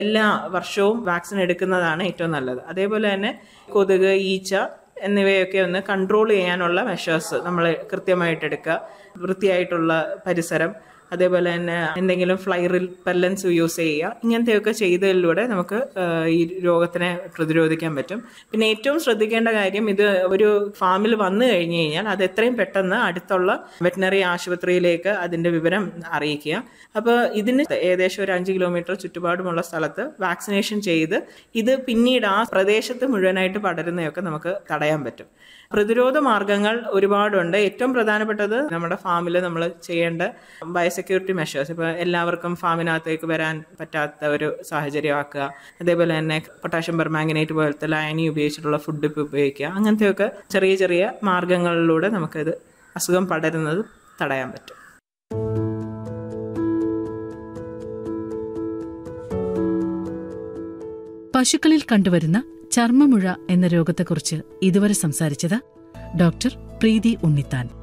എല്ലാ വർഷവും വാക്സിൻ എടുക്കുന്നതാണ് ഏറ്റവും നല്ലത് അതേപോലെ തന്നെ കൊതുക് ഈച്ച എന്നിവയൊക്കെ ഒന്ന് കൺട്രോൾ ചെയ്യാനുള്ള മെഷേഴ്സ് നമ്മൾ കൃത്യമായിട്ട് എടുക്കുക വൃത്തിയായിട്ടുള്ള പരിസരം അതേപോലെ തന്നെ എന്തെങ്കിലും ഫ്ലൈ റിപ്പല്ലൻസ് യൂസ് ചെയ്യുക ഇങ്ങനത്തെയൊക്കെ ചെയ്തതിലൂടെ നമുക്ക് ആ, ഈ രോഗത്തിനെ പ്രതിരോധിക്കാൻ പറ്റും പിന്നെ ഏറ്റവും ശ്രദ്ധിക്കേണ്ട കാര്യം ഇത് ഒരു ഫാമിൽ വന്നു കഴിഞ്ഞു കഴിഞ്ഞാൽ അത് എത്രയും പെട്ടെന്ന് അടുത്തുള്ള വെറ്റിനറി ആശുപത്രിയിലേക്ക് അതിന്റെ വിവരം അറിയിക്കുക അപ്പോൾ ഇതിന് ഏകദേശം ഒരു അഞ്ച് കിലോമീറ്റർ ചുറ്റുപാടുമുള്ള സ്ഥലത്ത് വാക്സിനേഷൻ ചെയ്ത് ഇത് പിന്നീട് ആ പ്രദേശത്ത് മുഴുവനായിട്ട് പടരുന്നതൊക്കെ നമുക്ക് തടയാൻ പറ്റും പ്രതിരോധ മാർഗങ്ങൾ ഒരുപാടുണ്ട് ഏറ്റവും പ്രധാനപ്പെട്ടത് നമ്മുടെ ഫാമിൽ നമ്മൾ ചെയ്യേണ്ട ബയോസെക്യൂരിറ്റി മെഷേഴ്സ് ഇപ്പോൾ എല്ലാവർക്കും ഫാമിനകത്തേക്ക് വരാൻ പറ്റാത്ത ഒരു സാഹചര്യം ആക്കുക അതേപോലെ തന്നെ പൊട്ടാഷ്യം പെർമാംഗനേറ്റ് പോലത്തെ ലയനി ഉപയോഗിച്ചിട്ടുള്ള ഫുഡ് ഇപ്പോൾ ഉപയോഗിക്കുക അങ്ങനത്തെയൊക്കെ ചെറിയ ചെറിയ മാർഗങ്ങളിലൂടെ നമുക്കിത് അസുഖം പടരുന്നത് തടയാൻ പറ്റും പശുക്കളിൽ കണ്ടുവരുന്ന ചർമ്മമുഴ എന്ന രോഗത്തെക്കുറിച്ച് ഇതുവരെ സംസാരിച്ചത് ഡോക്ടർ പ്രീതി ഉണ്ണിത്താൻ